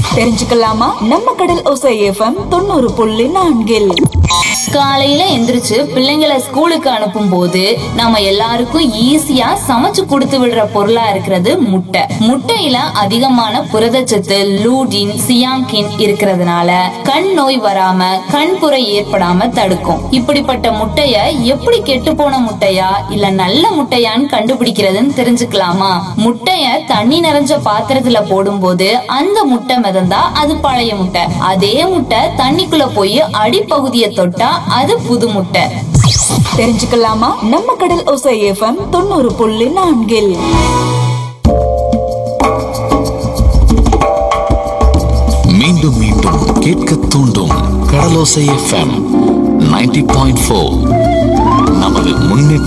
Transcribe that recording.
தெரிஞ்சுக்கலாமா நம்ம கடல் ஓசை எஃப்எம் தொண்ணூறு புள்ளி நான்கில் காலையில எந்திரிச்சு பிள்ளைங்களை ஸ்கூலுக்கு அனுப்பும் போது நம்ம எல்லாருக்கும் ஈஸியா சமைச்சு கொடுத்து விடுற பொருளா இருக்கிறது முட்டை முட்டையில அதிகமான புரதச்சத்து லூடின் சியாங்கின் இருக்கிறதுனால கண் நோய் வராம கண்புரை ஏற்படாம தடுக்கும் இப்படிப்பட்ட முட்டைய எப்படி கெட்டு போன முட்டையா இல்ல நல்ல முட்டையான்னு கண்டுபிடிக்கிறதுன்னு தெரிஞ்சுக்கலாமா முட்டைய தண்ணி நிறைஞ்ச பாத்திரத்துல போடும்போது அந்த முட்டை மிதந்தா அது பழைய முட்டை அதே முட்டை தண்ணிக்குள்ள போய் அடிப்பகுதியை தொட்டா அது புது முட்டை தெரிஞ்சுக்கலாமா நம்ம கடல் ஓசை எஃப்எம் தொண்ணூறு புள்ளி நான்கில் மீண்டும் மீண்டும் கேட்க தூண்டும் Kadalosai FM ninety point four நமது முன்னேற்ற